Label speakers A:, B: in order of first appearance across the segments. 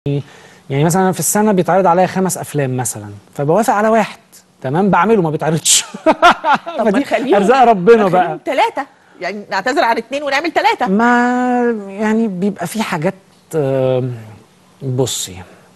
A: يعني مثلا أنا في السنه بيتعرض عليا خمس افلام مثلا فبوافق على واحد تمام بعمله ما بيتعرضش
B: طب ما
A: فدي
B: نخليهم
A: ارزاق ربنا بقى
B: ثلاثة يعني نعتذر عن اثنين ونعمل ثلاثة
A: ما يعني بيبقى في حاجات آه، بصي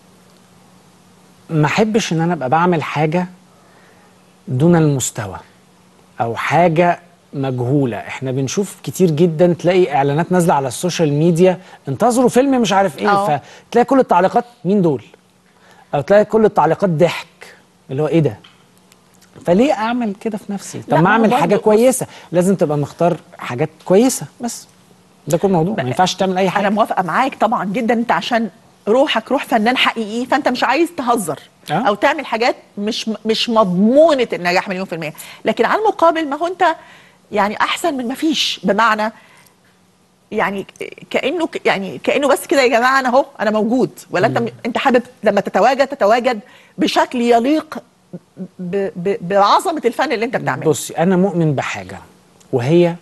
A: ما احبش ان انا ابقى بعمل حاجه دون المستوى او حاجه مجهوله احنا بنشوف كتير جدا تلاقي اعلانات نازله على السوشيال ميديا انتظروا فيلم مش عارف ايه
B: أه.
A: فتلاقي كل التعليقات مين دول او تلاقي كل التعليقات ضحك اللي هو ايه ده فليه اعمل كده في نفسي
B: لا،
A: طب
B: ما
A: ما
B: هو
A: اعمل حاجه
B: برضه-
A: كويسه لازم تبقى مختار حاجات كويسه بس ده كل الموضوع ما ينفعش تعمل اي حاجه
B: انا موافقة معاك طبعا جدا انت عشان روحك روح فنان حقيقي فانت مش عايز تهزر
A: أه.
B: او تعمل حاجات مش مش مضمونة النجاح مليون في المية لكن على المقابل ما هو انت يعني احسن من ما فيش بمعنى يعني كانه يعني كانه بس كده يا جماعه انا اهو انا موجود ولا انت انت حابب لما تتواجد تتواجد بشكل يليق ب ب بعظمه الفن اللي انت بتعمله
A: بصي انا مؤمن بحاجه وهي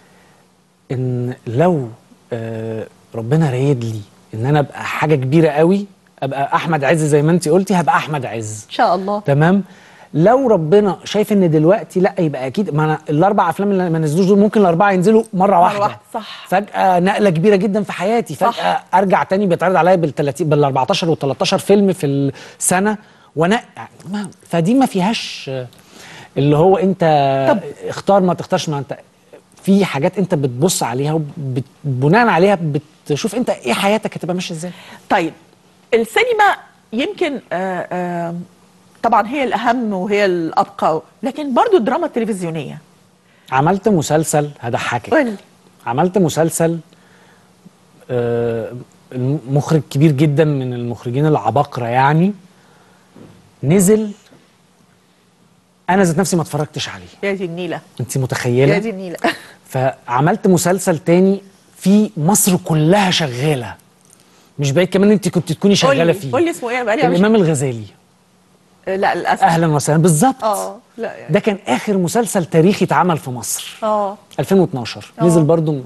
A: ان لو آه، ربنا رايد لي ان انا ابقى حاجه كبيره قوي ابقى احمد عز زي ما انت قلتي هبقى احمد عز
B: ان شاء الله
A: تمام لو ربنا شايف ان دلوقتي لا يبقى اكيد ما أنا الاربع افلام اللي ما نزلوش دول ممكن الاربعه ينزلوا مره واحده
B: واحدة، صح.
A: فجاه نقله كبيره جدا في حياتي فجاه
B: صح.
A: ارجع تاني بيتعرض عليا بال 30 بال 14 وال 13 فيلم في السنه وانا ما فدي ما فيهاش آه، اللي هو انت
B: طب.
A: اختار ما تختارش ما انت في حاجات انت بتبص عليها وبناء عليها بتشوف انت ايه حياتك هتبقى ماشيه ازاي
B: طيب السينما يمكن آه آه طبعا هي الاهم وهي الابقى لكن برضو الدراما التلفزيونيه
A: عملت مسلسل هضحكك
B: قول
A: عملت مسلسل آه، مخرج كبير جدا من المخرجين العباقرة يعني نزل انا ذات نفسي ما اتفرجتش عليه
B: يا دي النيله
A: انت
B: يا
A: متخيله
B: دي النيله
A: فعملت مسلسل تاني في مصر كلها شغاله مش بعيد كمان انت كنت تكوني
B: قول
A: شغاله
B: لي
A: فيه
B: قول لي اسمه ايه بقالي مش...
A: الامام الغزالي
B: لا للاسف
A: اهلا وسهلا بالظبط
B: اه لا يعني
A: ده كان اخر مسلسل تاريخي اتعمل في مصر
B: اه
A: 2012
B: آه.
A: نزل برضو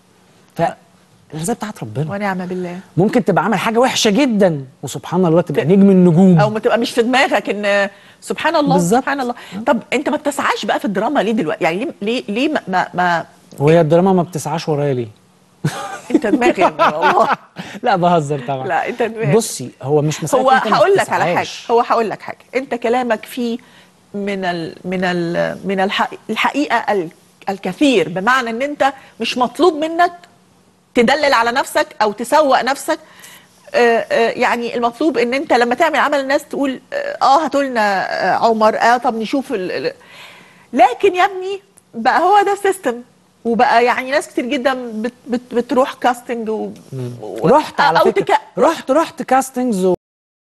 A: فالرزاق بتاعت ربنا
B: ونعم بالله
A: ممكن تبقى عامل حاجه وحشه جدا وسبحان الله تبقى نجم النجوم
B: او ما تبقى مش في دماغك ان سبحان الله
A: بالظبط.
B: سبحان الله طب انت ما بتسعاش بقى في الدراما ليه دلوقتي يعني ليه ليه, ليه ما, ما, ما
A: وهي الدراما ما بتسعاش ورايا ليه
B: انت دماغي يا ابني والله
A: لا بهزر طبعا
B: لا انت دماغي
A: بصي هو مش مسألة
B: هو
A: أنت ما
B: هقول لك على حاجه
A: بتسعاش.
B: هو هقول لك حاجه انت كلامك فيه من ال من ال من الحق الحقيقه ال الكثير بمعنى ان انت مش مطلوب منك تدلل على نفسك او تسوق نفسك آه، آه، يعني المطلوب ان انت لما تعمل عمل الناس تقول اه آه، هاتوا لنا آه، عمر اه طب نشوف ال- ال- لكن يا ابني بقى هو ده سيستم وبقى يعني ناس كتير جدا بت بت بتروح كاستنج و... و-
A: رحت على
B: أو
A: فكره
B: تك...
A: رحت رحت كاستنجز